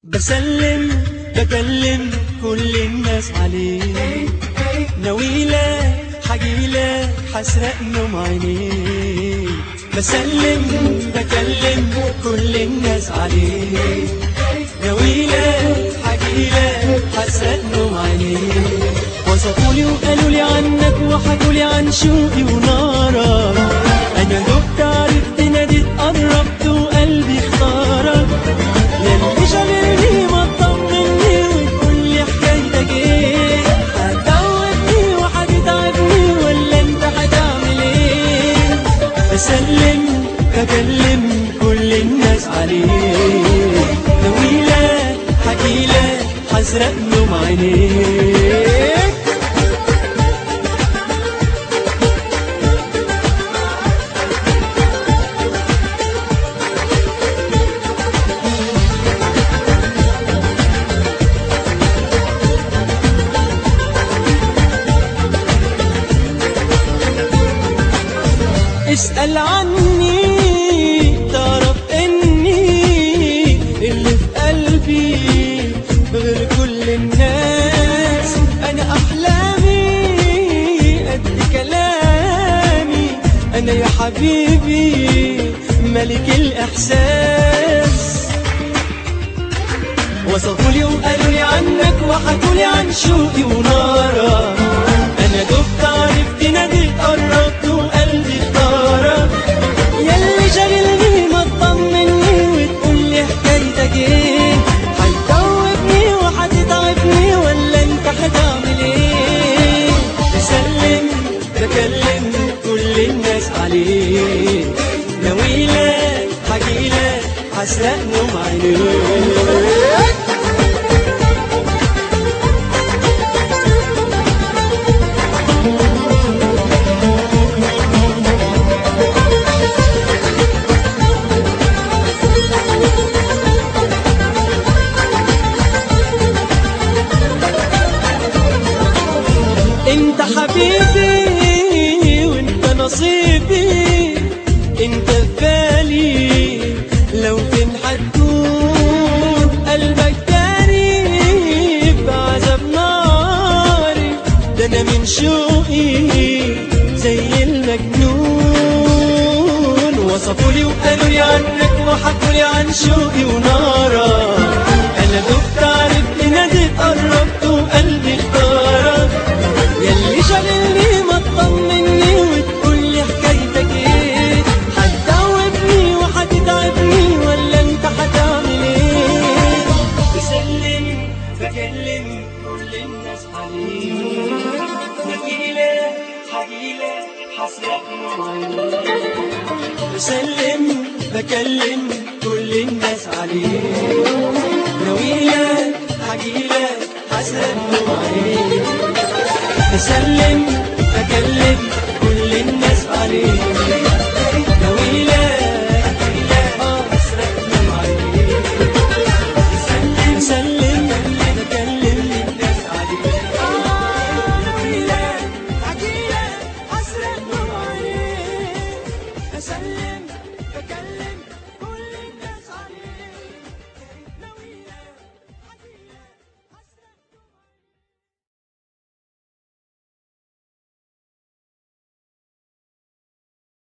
بسلم بكلم كل الناس عليك نويلة حجيلة حسرق نوم عينيك بسلم بكلم كل الناس عليك نويلة حجيلة حسرق نوم عينيك وصفولي وقالوا لي عنك وحكوا لي عن شوقي ونارك انا دقت عرفت ناديت قربت وقلبي اختارك ياللي شاغلني ما تطمني وتقول لي حكايتك ايه هتعودني وهتتعبني ولا انت هتعمل ايه بسلم بكلم كل الناس عليك نويلة حكيلة حسرق نوم عينيك اسأل عني تعرف اني اللي في قلبي غير كل الناس انا احلامي قد كلامي انا يا حبيبي ملك الاحساس وصفوا لي وقالوا لي عنك وحكوا لي عن شوقي ونارك انا دفت عرفت ناديت قربت وقلبي اختارك ياللي شاغلني ما تطمني وتقول لي حكايتك ايه هتدوبني وهتتعبني ولا انت هتعمل ايه تسلم بكلم كل الناس عليك نويلة حكيلة حسرق نوم عينيك انت حبيبي وانت نصيبي انت في بالي لو فين هتكون قلبك تاني بعذاب ناري ده انا من شوقي زي المجنون وصفوا لي وقالوا لي عنك وحكوا لي عن شوقي ونارك انا دفت عرفت ناديت قربت وقلبي اختارك ياللي شاغلني ما تطمني وتقول لي حكايتك ايه هتدوبني وهتتعبني ولا انت هتعمل ايه بسلم بكلم كل الناس عليك نجيلة حجيلة حسرق بسلم بكلم كل الناس عليك نويلة حجيلة حسرق عليك بسلم بكلم كل الناس عليك نويلة حجيلة حسرق عليك بسلم سلم بكلم الناس عليك نويلة حجيلة حسرق عليك بسلم بكلم